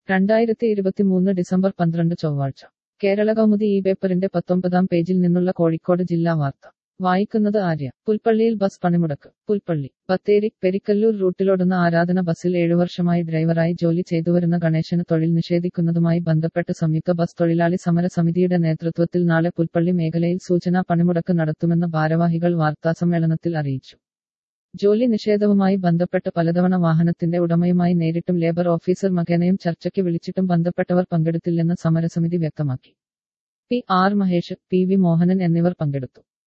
രണ്ടായിരത്തി ഇരുപത്തിമൂന്ന് ഡിസംബർ പന്ത്രണ്ട് ചൊവ്വാഴ്ച കേരള കൗമുദി ഈ പേപ്പറിന്റെ പത്തൊമ്പതാം പേജിൽ നിന്നുള്ള കോഴിക്കോട് ജില്ലാ വാർത്ത വായിക്കുന്നത് ആര്യ പുൽപ്പള്ളിയിൽ ബസ് പണിമുടക്ക് പുൽപ്പള്ളി ബത്തേരി പെരിക്കല്ലൂർ റൂട്ടിലോടുന്ന ആരാധന ബസ്സിൽ ഏഴുവർഷമായി ഡ്രൈവറായി ജോലി ചെയ്തുവരുന്ന ഗണേശന് തൊഴിൽ നിഷേധിക്കുന്നതുമായി ബന്ധപ്പെട്ട് സംയുക്ത ബസ് തൊഴിലാളി സമര സമിതിയുടെ നേതൃത്വത്തിൽ നാളെ പുൽപ്പള്ളി മേഖലയിൽ സൂചനാ പണിമുടക്ക് നടത്തുമെന്ന് ഭാരവാഹികൾ വാർത്താസമ്മേളനത്തിൽ അറിയിച്ചു ജോലി നിഷേധവുമായി ബന്ധപ്പെട്ട് പലതവണ വാഹനത്തിന്റെ ഉടമയുമായി നേരിട്ടും ലേബർ ഓഫീസർ മുഖേനയും ചർച്ചയ്ക്ക് വിളിച്ചിട്ടും ബന്ധപ്പെട്ടവർ പങ്കെടുത്തില്ലെന്ന് സമരസമിതി വ്യക്തമാക്കി P R Mahesh P V Mohanan എന്നിവർ പങ്കെടുത്തു